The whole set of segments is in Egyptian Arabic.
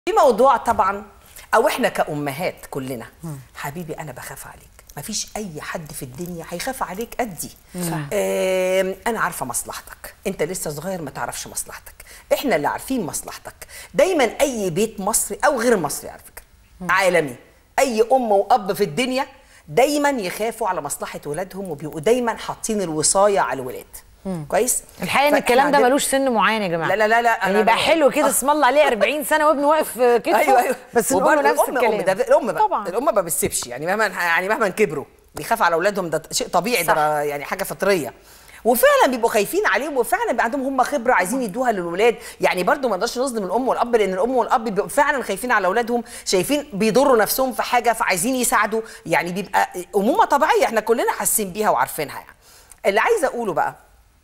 في موضوع طبعا او احنا كامهات كلنا حبيبي انا بخاف عليك مفيش اي حد في الدنيا هيخاف عليك قدي آم، انا عارفه مصلحتك انت لسه صغير ما تعرفش مصلحتك احنا اللي عارفين مصلحتك دايما اي بيت مصري او غير مصري على فكره عالمي اي ام واب في الدنيا دايما يخافوا على مصلحه ولادهم وبيبقوا دايما حاطين الوصايه على الولاد كويس الحقيقه ان فإحنا الكلام ده عندنا- ملوش سن معين يا جماعه لا لا لا لا يعني أنا- يبقى أنا- حلو كده اسم الله عليه 40 سنه وابنه واقف في كتفه ايوه ايوه بس نقول وبرضه له نفس الام الكلام ام ده ده الام بقى طبعا الام ما بتسيبش يعني مهما يعني مهما كبروا بيخاف على اولادهم ده شيء طبيعي ده يعني حاجه فطريه وفعلا بيبقوا خايفين عليهم وفعلا بيبقى عندهم هم خبره عايزين يدوها للولاد يعني برضو ما نقدرش نظلم الام والاب لان الام والاب بيبقوا فعلا خايفين على اولادهم شايفين بيضروا نفسهم في حاجه فعايزين يساعدوا يعني بيبقى امومه طبيعيه احنا كلنا حاسين بيها وعارفينها يعني اللي عايزه اقوله بقى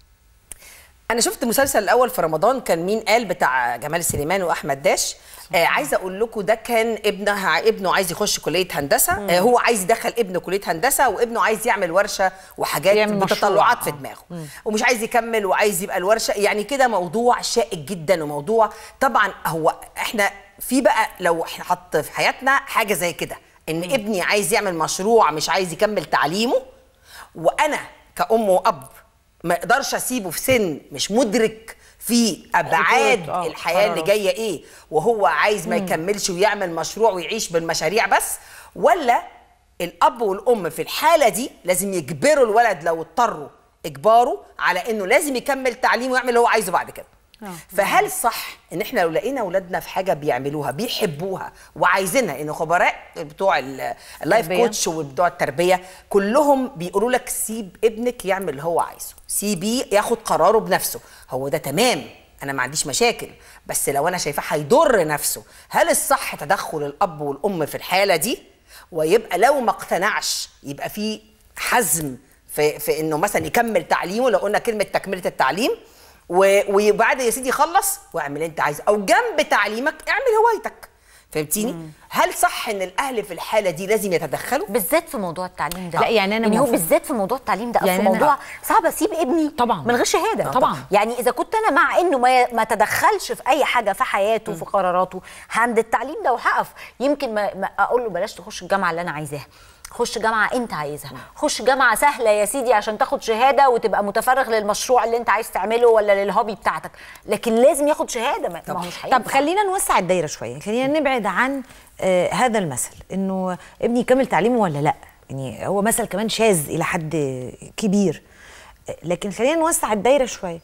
انا شفت المسلسل الاول في رمضان كان مين قال بتاع جمال سليمان واحمد داش آه عايزه اقول لكم ده كان ابنها ابنه عايز يخش كليه هندسه آه هو عايز يدخل ابنه كليه هندسه وابنه عايز يعمل ورشه وحاجات يعمل مشروع. بتطلعات في آه. دماغه ومش عايز يكمل وعايز يبقى الورشه يعني كده موضوع شائك جدا وموضوع طبعا هو احنا في بقى لو احنا حط في حياتنا حاجه زي كده ان ابني عايز يعمل مشروع مش عايز يكمل تعليمه وانا كأم وأب ما اقدرش اسيبه في سن مش مدرك في ابعاد خطورة، آه، الحياه اللي قرارات. جايه ايه وهو عايز ما يكملش ويعمل مشروع ويعيش بالمشاريع بس ولا الاب والام في الحاله دي لازم يجبروا الولد لو اضطروا اجباره على انه لازم يكمل تعليمه ويعمل اللي هو عايزه بعد كده فهل صح ان احنا لو لقينا اولادنا في حاجه بيعملوها بيحبوها وعايزينها ان خبراء بتوع ال- اللايف تربية. كوتش وبتوع التربيه كلهم بيقولوا لك سيب ابنك يعمل اللي هو عايزه سيبيه ياخد قراره بنفسه هو ده تمام انا ما عنديش مشاكل بس لو انا شايفاه هيضر نفسه هل الصح تدخل الاب والام في الحاله دي ويبقى لو ما اقتنعش يبقى في حزم في, في انه مثلا يكمل تعليمه لو قلنا كلمه تكمله التعليم و- وبعد يا سيدي خلص واعمل اللي انت عايزه او جنب تعليمك اعمل هوايتك فهمتيني هل صح ان الاهل في الحاله دي لازم يتدخلوا بالذات في موضوع التعليم ده لا، يعني أنا يعني هو موافقة. بالذات في موضوع التعليم ده يعني يعني أنا- موضوع صعب اسيب ابني طبعاً. من غير شهاده طبعاً. يعني اذا كنت انا مع انه ما ما تدخلش في اي حاجه في حياته في قراراته عند التعليم ده وهقف يمكن ما, ما اقول له بلاش تخش الجامعه اللي انا عايزاها خش جامعه انت عايزها خش جامعه سهله يا سيدي عشان تاخد شهاده وتبقى متفرغ للمشروع اللي انت عايز تعمله ولا للهوبي بتاعتك لكن لازم ياخد شهاده ما ما هو مش هينفع طب خلينا نوسع الدايره شويه خلينا نبعد عن آه هذا المثل انه ابني يكمل تعليمه ولا لا يعني هو مثل كمان شاذ الى حد كبير آه، لكن خلينا نوسع الدايره شويه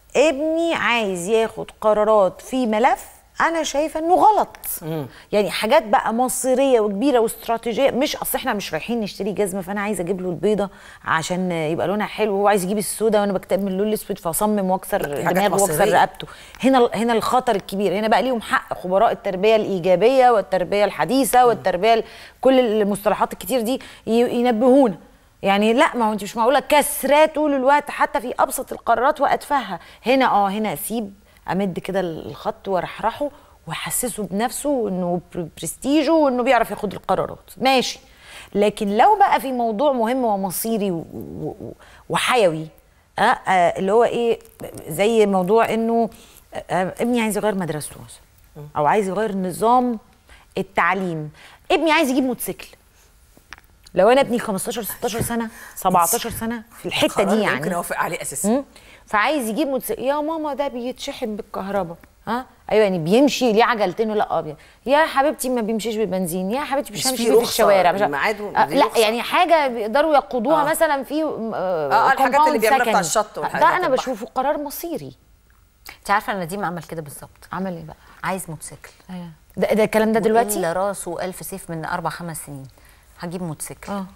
ابني عايز ياخد قرارات في ملف انا شايفه انه غلط يعني حاجات بقى مصيريه وكبيره واستراتيجيه مش اصل احنا مش رايحين نشتري جزمه فانا عايزه اجيب له البيضه عشان يبقى لونها حلو وهو عايز يجيب السودا وانا بكتب من اللون الاسود فاصمم واكسر في حاجات دماغه واكسر مصيرية. رقبته هنا هنا الخطر الكبير هنا بقى ليهم حق خبراء التربيه الايجابيه والتربيه الحديثه والتربيه ال- كل المصطلحات الكتير دي ي- ينبهونا يعني لا ما هو انت مش معقوله كسراه طول الوقت حتى في ابسط القرارات واتفهها هنا اه هنا اسيب امد كده الخط وارحرحه واحسسه بنفسه وانه بر- برستيجه وانه بيعرف ياخد القرارات ماشي لكن لو بقى في موضوع مهم ومصيري و- و- و- وحيوي آه آه اللي هو ايه زي موضوع انه آه آه، ابني عايز يغير مدرسته مثلا او عايز يغير نظام التعليم ابني عايز يجيب موتوسيكل لو انا ابني 15 16 سنه 17 سنه في الحته قرار دي لا يعني يمكن اوافق عليه اساسا مم. فعايز يجيب موتوسيكل يا ماما ده بيتشحن بالكهرباء ها ايوه يعني بيمشي ليه عجلتين ولا ابيض يا حبيبتي ما بيمشيش بالبنزين يا حبيبتي مش بس همشي في بيه في رخصة الشوارع مش الميعاد و- آه دي لا رخصة. يعني حاجه بيقدروا يقودوها آه. مثلا في آه، الحاجات اللي compound بيعملوها بتاع سكني. الشط والحاجات ده انا البحر. بشوفه قرار مصيري انت عارفه ان نديم عمل كده بالظبط عمل ايه بقى عايز موتوسيكل ايوه ده, ده الكلام ده دلوقتي الا راسه الف سيف من اربع خمس سنين هجيب موتوسيكل اه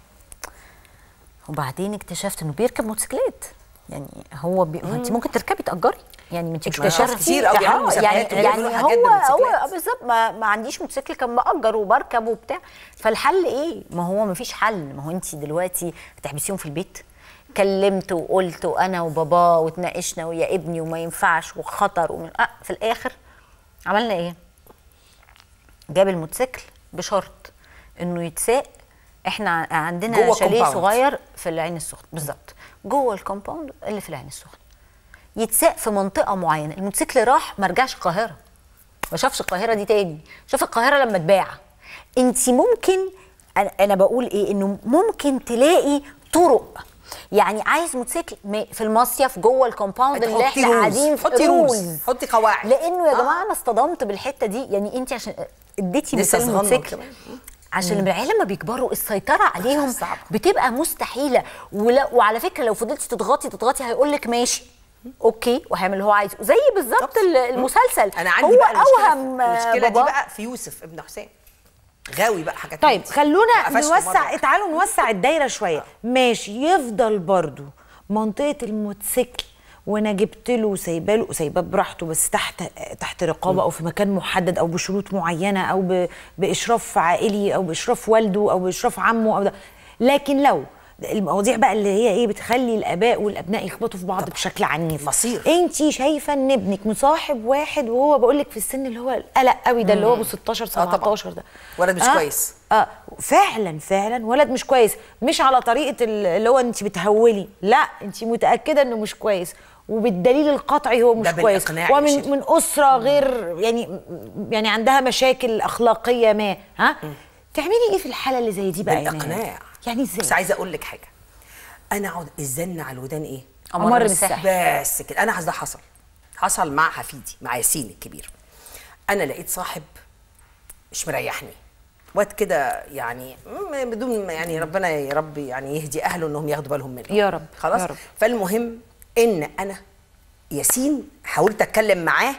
وبعدين اكتشفت انه بيركب موتوسيكلات يعني هو بي... ما انت ممكن تركبي تاجري يعني ما انت اكتشفت كتير قوي بيعملوا آه، يعني مسابقات وبيعملوا يعني حاجات هو هو بالموتوسيكلات. بالظبط ما, ما عنديش موتوسيكل كان باجر وبركب وبتاع فالحل ايه ما هو ما فيش حل ما هو انت دلوقتي هتحبسيهم في البيت كلمت وقلت وانا وبابا واتناقشنا ويا ابني وما ينفعش وخطر ومن... آه في الاخر عملنا ايه جاب الموتوسيكل بشرط انه يتساق احنا عندنا جوه شاليه compound. صغير في العين السخنه بالظبط جوه الكومباوند اللي في العين السخنه يتساق في منطقه معينه الموتوسيكل راح ما رجعش القاهره ما شافش القاهره دي تاني شاف القاهره لما اتباع انت ممكن انا أنا بقول ايه انه ممكن تلاقي طرق يعني عايز موتوسيكل ما- في المصيف جوه الكومباوند اللي حطي احنا rules. قاعدين في حطي rules. rules. حطي قواعد. لانه يا آه. جماعه انا اصطدمت بالحته دي يعني انت عشان اديتي لسه مثال صغنن الموتوسيكل كمان. عشان العيال لما بيكبروا السيطره عليهم صعبة. بتبقى مستحيله ولا وعلى فكره لو فضلتي تضغطي تضغطي هيقول لك ماشي اوكي وهيعمل اللي هو عايزه زي بالظبط ال- المسلسل انا عندي هو بقى المشكله اوهم المشكله دي بابا. بقى في يوسف ابن حسام غاوي بقى حاجات طيب من دي. خلونا قفشته نوسع مرة. تعالوا نوسع الدايره شويه ماشي يفضل برضو منطقه الموتوسيكل وانا جبت له سايبه له سايباه براحته بس تحت تحت رقابه او في مكان محدد او بشروط معينه او ب... باشراف عائلي او باشراف والده او باشراف عمه او ده لكن لو المواضيع بقى اللي هي ايه بتخلي الاباء والابناء يخبطوا في بعض بشكل عنيف مصير. انت شايفه ان ابنك مصاحب واحد وهو بقول لك في السن اللي هو القلق قوي ده اللي هو ب 16 طبعاً. 17 ده ولد مش آه؟ كويس. اه فعلا فعلا ولد مش كويس مش على طريقه ال- اللي هو انت بتهولي لا انت متاكده انه مش كويس وبالدليل القطعي هو مش ده كويس بالإقناع يا شيخ. ومن من اسره غير يعني يعني عندها مشاكل اخلاقيه ما ها تعملي ايه في الحاله اللي زي دي بقى يا بالاقناع نهاد؟ يعني بس ازاي عايزه اقول لك حاجه انا اقعد الزن على الودان ايه أمر بالسحر. بس كده انا ده حصل حصل مع حفيدي مع ياسين الكبير انا لقيت صاحب مش مريحني واد كده يعني م- بدون يعني ربنا يا رب يعني يهدي اهله انهم ياخدوا بالهم منه يا رب، خلاص يا رب. فالمهم ان انا ياسين حاولت اتكلم معاه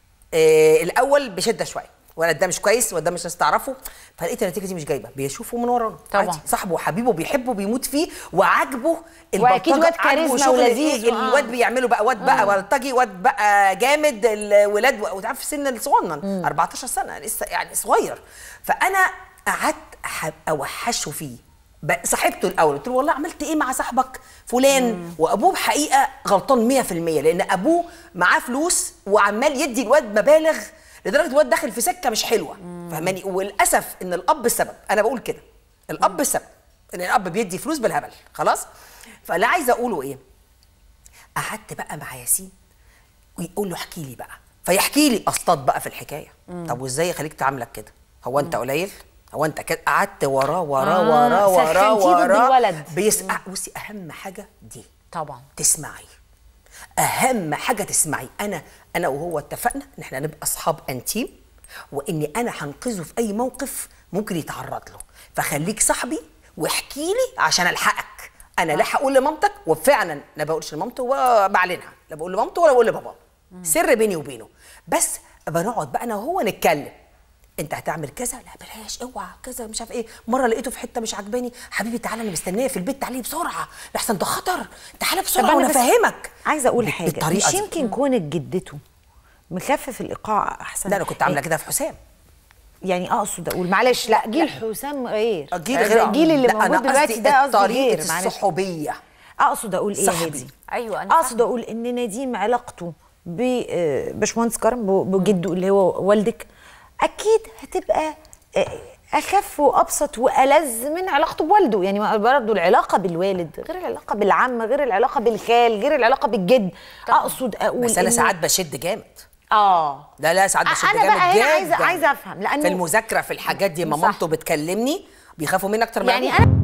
آه الاول بشده شويه ولا ده مش كويس ولا ده مش ناس تعرفه فلقيت النتيجه دي مش جايبه بيشوفه من ورانا طبعا. عادي. صاحبه وحبيبه بيحبه بيموت فيه وعاجبه وأكيد البلطجة، واد عاجبه كاريزما شغل ولذيذ إيه و- آه. الواد بيعملوا بقى واد بقى بلطجي واد بقى جامد الولاد وتعرف في سن الصغنن 14 سنه لسه يعني صغير فانا قعدت أح- اوحشه فيه بقى- صاحبته الاول قلت له والله عملت ايه مع صاحبك فلان وابوه بحقيقه غلطان 100% لان ابوه معاه فلوس وعمال يدي الواد مبالغ لدرجه الواد داخل في سكه مش حلوه فاهماني وللاسف ان الاب السبب انا بقول كده الاب السبب ان الاب بيدي فلوس بالهبل خلاص فاللي عايزه اقوله ايه قعدت بقى مع ياسين ويقول له احكي لي بقى فيحكي لي اصطاد بقى في الحكايه طب وازاي يخليك تعاملك كده هو انت قليل هو انت كده قعدت وراه وراه آه، وراه وراه سخنتيه ضد وراه الولد. بيسمع بصي اهم حاجه دي طبعا تسمعي اهم حاجه تسمعي انا انا وهو اتفقنا ان احنا نبقى اصحاب انتيم واني انا هنقذه في اي موقف ممكن يتعرض له فخليك صاحبي واحكي لي عشان الحقك انا لا هقول لمامتك وفعلا لا بقولش لمامته وبعلنها لا بقول لمامته ولا بقول لبابا سر بيني وبينه بس بنقعد بقى انا وهو نتكلم انت هتعمل كذا لا بلاش اوعى كذا مش عارف ايه مره لقيته في حته مش عاجباني حبيبي تعالى انا مستنيه في البيت تعالي بسرعه لحسن ده خطر تعالى طب بسرعه أنا وانا بس فاهمك عايزه اقول بال- حاجه بالطريقة مش دي. يمكن كونك جدته مخفف الايقاع احسن لا انا كنت عامله كده في حسام يعني اقصد اقول معلش لا جيل حسام غير الجيل يعني غير الجيل اللي لا، أنا موجود دلوقتي قصدي ده قصدي طريقه غير معلش الصحوبيه اقصد اقول ايه يا صاحبي. هادي أيوة، أنا اقصد فاهمة. اقول ان نديم علاقته بباشمهندس كرم ب- بجده اللي هو والدك اكيد هتبقى آه، اخف وابسط والذ من علاقته بوالده يعني ما- برضه العلاقه بالوالد غير العلاقه بالعم غير العلاقه بالخال غير العلاقه بالجد اقصد اقول بس انا إنه- ساعات بشد جامد اه لا لا ساعات بشد أنا جامد بقى هنا جدا عايزة- عايزة أفهم، لأنه- في المذاكره في الحاجات دي ما صح. مامته بتكلمني بيخافوا مني اكتر من يعني أبوه. انا